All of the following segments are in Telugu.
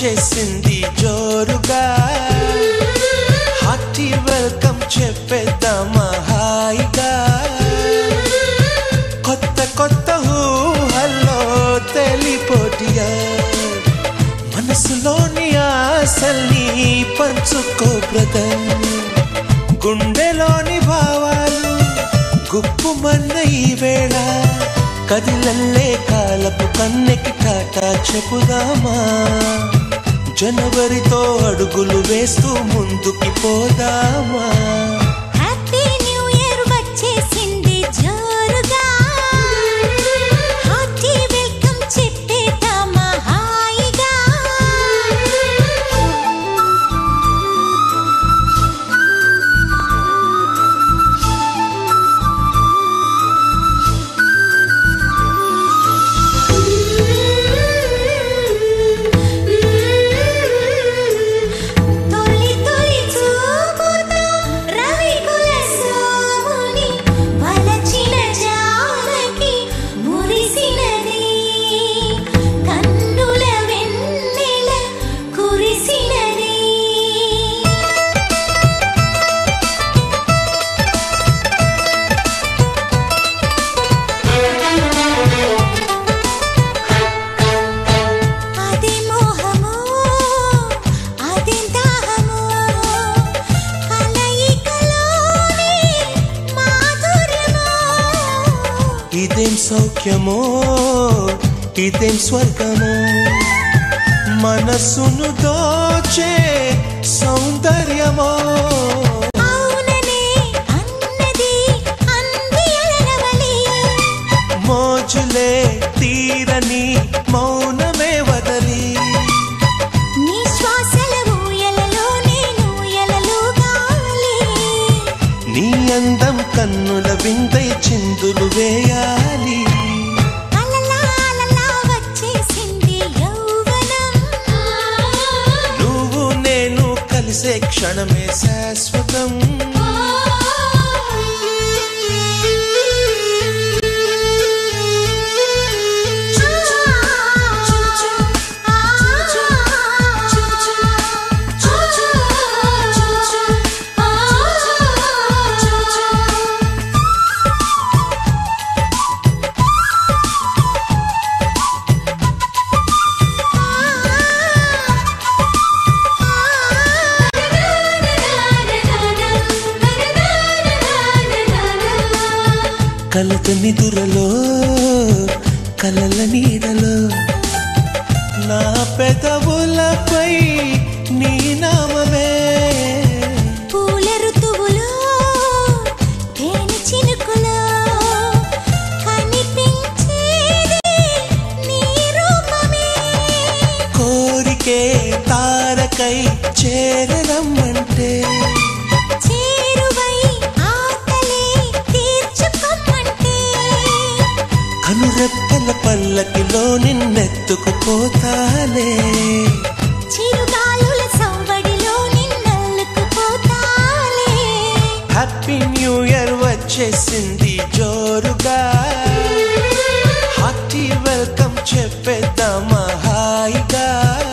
వచ్చేసింది జోరుగా హార్టీ వెల్కమ్ చెప్పేద్దామా హాయిగా కొత్త కొత్త ఊహల్లో తెలిపోటియా మనసులోని ఆశల్ని పంచుకో బ్రదర్ గుండెలోని భావాలు గుప్పుమన్న ఈ వేళ కదిలల్లే కాలపు కన్నెకి టాటా చెప్పుదామా జనవరితో అడుగులు వేస్తూ ముందుకి పోదామా హ్యాపీ న్యూ ఇయర్ వచ్చేసింది జోరుగా హార్టీ వెల్కమ్ చెప్పేద్దామా హాయిగా తొలి తొలి చూపుతో రవికుల సోముని వలచిన జానకి మురిసినది కన్నుల వెన్నెల కురిసినది అది మోహమో అది దాహమో కలయికలోని మాధుర్యమో ఇదేం సౌఖ్యమో ఇదేం స్వర్గమో మనసును దోచే సౌందర్యమో అవుననే అన్నది అంది అలరవలి మోజులే తీరని మౌనమే వదలి నీ శ్వాసల ఊయలలో నేను ఎలలుగాలి నీ అందం కన్నుల విందై చిందులు వేయాలి అలలా అలలా వచ్చేసింది యౌవనం నువ్వు నేను కలిసే క్షణమే శాశ్వతం కలత నిదురలో కలల నీడలో నా పెదవులపై నీ నామమే పూల ఋతువులో తేనె చినుకులో కనిపించేది నీ రూపమే కోరికే తారకై చేరరమ్మంటే చేరువై ఆకలే తీర్చుకోమంటే కనురెప్పల పల్లకిలో నిన్నెత్తుకుపోతాలే చిరుగాలుల సవ్వడిలో నిన్నల్లుకుపోతాలే హ్యాపీ న్యూ ఇయర్ వచ్చేసింది జోరుగా హార్టీ వెల్కమ్ చెప్పేద్దామా హాయిగా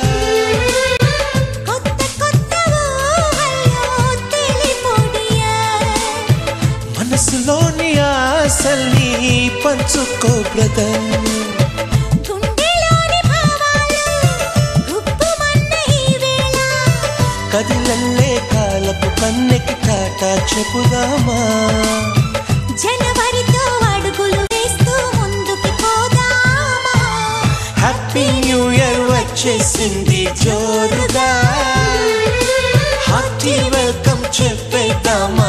కొత్త కొత్త ఊహల్లో తెలిపొడియా మనసులోని ఆశల్ని పంచుకో బ్రదర్ గుండెలోని భావాలు గుప్పుమన్న ఈ వేళ కదిలల్లే కాలపు కన్నెకి టాటా చెప్పుదామా జనవరితో అడుగులు వేస్తూ ముందుకి పోదామా హ్యాపీ న్యూ ఇయర్ వచ్చేసింది జోరుగా హార్టీ వెల్కమ్ చెప్పేద్దామా